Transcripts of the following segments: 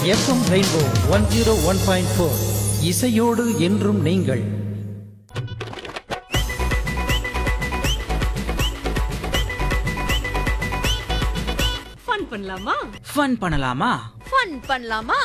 FM Rainbow one zero one point four இசையோடு என்றும் நீங்கள் ஃபன் பண்ணலாமா ஃபன் பண்ணலாமா ஃபன் பண்ணலாமா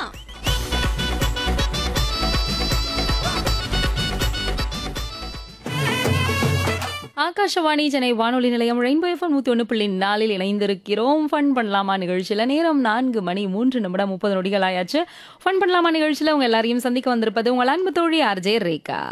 ஆகாஷவாணி சென்னை வானொலி நிலையம் ரெயின்போ எஃப்எம் நூற்றி ஒன்று புள்ளி நாலில் இணைந்திருக்கிறோம் ஃபன் பண்ணலாமா நிகழ்ச்சியில் நேரம் நான்கு மணி மூன்று நிமிடம் முப்பது நொடிகள் ஆயாச்சு ஃபன் பண்ணலாமா நிகழ்ச்சியில் உங்கள் எல்லாரையும் சந்திக்க வந்திருப்பது உங்கள் அன்பு தோழி ஆர்ஜே ரேகா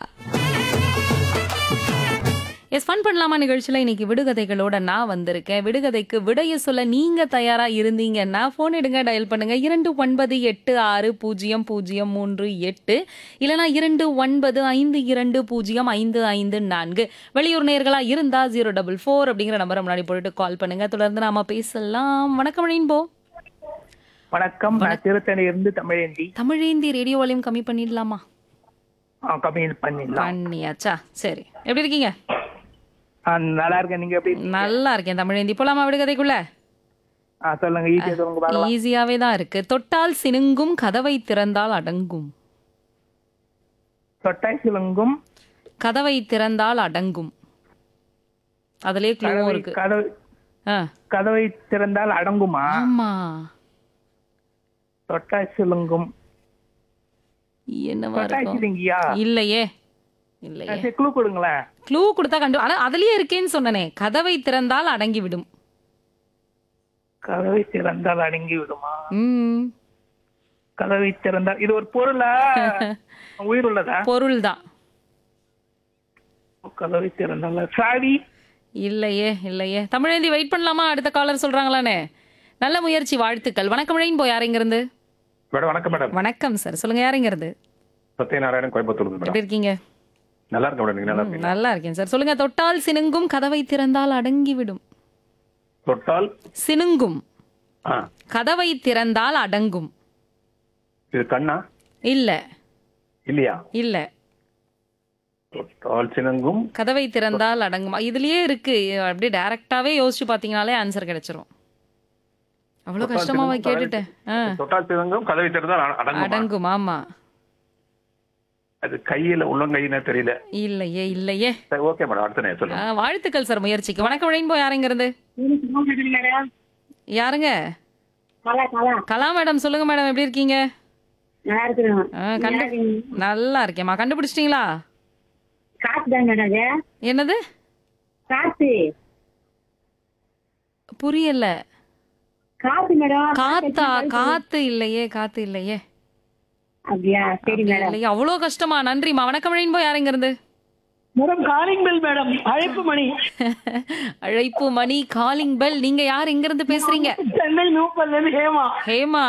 எஸ் ஃபன் பண்ணலாமா நிகழ்ச்சியில் இன்னைக்கு விடுகதைகளோட நான் வந்திருக்கேன் விடுகதைக்கு விடைய சொல்ல நீங்க தயாரா இருந்தீங்கன்னா ஃபோன் எடுங்க டயல் பண்ணுங்க இரண்டு ஒன்பது எட்டு ஆறு பூஜ்ஜியம் பூஜ்ஜியம் மூன்று எட்டு இல்லைனா இரண்டு ஒன்பது ஐந்து இரண்டு பூஜ்ஜியம் ஐந்து ஐந்து நான்கு வெளியூர் நேர்களா இருந்தா ஜீரோ டபுள் ஃபோர் அப்படிங்கிற நம்பரை முன்னாடி போட்டுட்டு கால் பண்ணுங்க தொடர்ந்து நாம பேசலாம் வணக்கம் ரெயின்போ வணக்கம் நான் திருத்தணி இருந்து தமிழேந்தி தமிழேந்தி ரேடியோ வால்யூம் கம்மி பண்ணிடலாமா ஆ, கம்மி பண்ணிடலாம் பண்ணியாச்சா சரி எப்படி இருக்கீங்க ஆ, நல்லா இருக்கேன் நீங்க எப்படி இருக்கீங்க? நல்லா இருக்கேன் தமிழேந்தி போலாமா விடுகதைக்குள்ள ஆ, சொல்லுங்க ஈஸியா சொல்லுங்க பார்க்கலாம் ஈஸியாவே தான் இருக்கு தொட்டால் சினுங்கும் கதவை திறந்தால் அடங்கும் தொட்டாய் சிலங்கும் கதவை திறந்தால் அடங்கும் அதுலயே க்ளூவும் கதவை இருக்கு கதவை ஆ, கதவை திறந்தால் அடங்குமா ஆமா தொட்டாய் சிலங்கும் என்னவா தொட்டாய் இருக்கும் சிலுங்கியா இல்லையே இல்லையே சரி க்ளூ கொடுங்களேன் க்ளூ கொடுத்தா கண்டு ஆனா அதுலயே இருக்கேன்னு சொன்னனே கதவை திறந்தால் அடங்கி விடும் கதவை திறந்தால் அடங்கி விடுமா ம் கதவை திறந்தால் இது ஒரு பொருளா உயிர் உள்ளதா பொருள் தான் கதவை திறந்தால் சாவி இல்லையே இல்லையே தமிழேந்தி வெயிட் பண்ணலாமா அடுத்த காலர் சொல்றாங்களானே நல்ல முயற்சி வாழ்த்துக்கள் வணக்கம் ரெயின்போ யார் இங்க இருந்து மேடம் வணக்கம் மேடம் வணக்கம் சார் சொல்லுங்க யார் இங்க இருந்து சத்யநாராயணன் கோயம்புத்தூர் மேடம் எப்படி இருக்கீங்க நல்லா இருக்கேன் மேடம் நீங்க நல்லா இருக்கீங்க நல்லா இருக்கேன் சார் சொல்லுங்க தொட்டால் சினுங்கும் கதவை திறந்தால் அடங்கிவிடும் தொட்டால் சினுங்கும் ஆ கதவை திறந்தால் அடங்கும் இது கண்ணா இல்ல இல்லையா இல்ல தொட்டால் சினங்கும் கதவை திறந்தால் அடங்கும் இதுலயே இருக்கு அப்படியே டைரக்டாவே யோசிச்சு பாத்தீங்கனாலே ஆன்சர் கிடைச்சிரும் அவ்வளவு தொட்டால் கஷ்டமாவா சினுங்கும் கேட்டுட்டேன் ஆ, தொட்டால் சினங்கும் கதவை திறந்தால் அ- அடங்குமா அடங்கும் ஆமா அது கையில உள்ளங்கையினா தெரியல இல்லையே இல்லையே சரி ஓகே மேடம் அடுத்த நேரம் ஆ, சொல்லுங்க வாழ்த்துக்கள் சார் முயற்சிக்கு வணக்கம் ரெயின்போ யாருங்க இருந்து யாருங்க கலா கலா கலா மேடம் சொல்லுங்க மேடம் எப்படி இருக்கீங்க நல்லா இருக்கிறோம் ஆ, கண்டு நல்லா இருக்கேம்மா கண்டுபிடிச்சிட்டீங்களா காசு தான் மேடம் அது என்னது காசு புரியல காசு மேடம் காத்தா காத்து இல்லையே காத்து இல்லையே அப்படியா சரி அப்படி மேடம் இல்லையே அவ்வளோ கஷ்டமா நன்றிம்மா வணக்கம் ரெயின்போ யாருங்க இருந்து மேடம் காலிங் பெல் மேடம் அழைப்பு மணி அழைப்பு மணி காலிங் பெல் நீங்க யார் எங்க இருந்து பேசுறீங்க சென்னை நூப்பல்ல இருந்து ஹேமா ஹேமா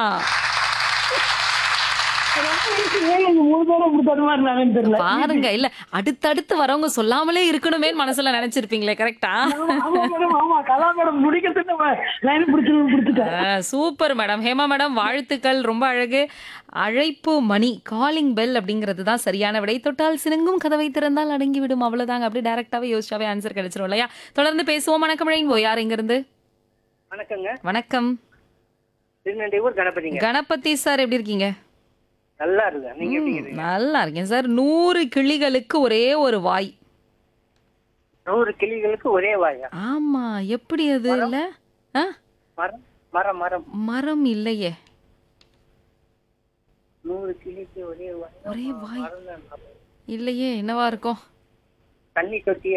எங்க மூணு பேரும் இப்படி தருமாறுனாங்கன்னு தெரியல பாருங்க இல்ல அடுத்தடுத்து வரவங்க சொல்லாமலே இருக்கணுமே மனசுல நினைச்சிருப்பீங்களே கரெக்டா ஆமா மேடம் ஆமா கலா மேடம் முடிக்கிறதுக்கு நம்ம லைன் பிடிச்சு பிடிச்சிட்டேன் சூப்பர் மேடம் ஹேமா மேடம் வாழ்த்துக்கள் ரொம்ப அழகு அழைப்பு மணி காலிங் பெல் அப்படிங்கிறது தான் சரியான விடை தொட்டால் சினுங்கும் கதவை திறந்தால் அடங்கி விடும் அவ்வளவுதாங்க அப்படியே டைரக்டாவே யோசிச்சாவே ஆன்சர் கிடைச்சிரும் இல்லையா தொடர்ந்து பேசுவோம் வணக்கம் ரெயின்போ யார் எங்க இருந்து வணக்கங்க வணக்கம் திருநெல்வேலூர் கணபதிங்க கணபதி சார் எப்படி இருக்கீங்க நல்லா இருக்கு நீங்க எப்படி இருக்கீங்க நல்லா இருக்கேன் சார் நூறு கிளிகளுக்கு ஒரே ஒரு வாய் நூறு கிளிகளுக்கு ஒரே வாயா ஆமா எப்படி அது இல்ல ஆ? மரம் மரம் மரம் மரம் இல்லையே நூறு கிளிக்கு ஒரே வாய் ஒரே வாய் மரம் தான். இல்லையே என்னவா இருக்கும் தண்ணி தொட்டி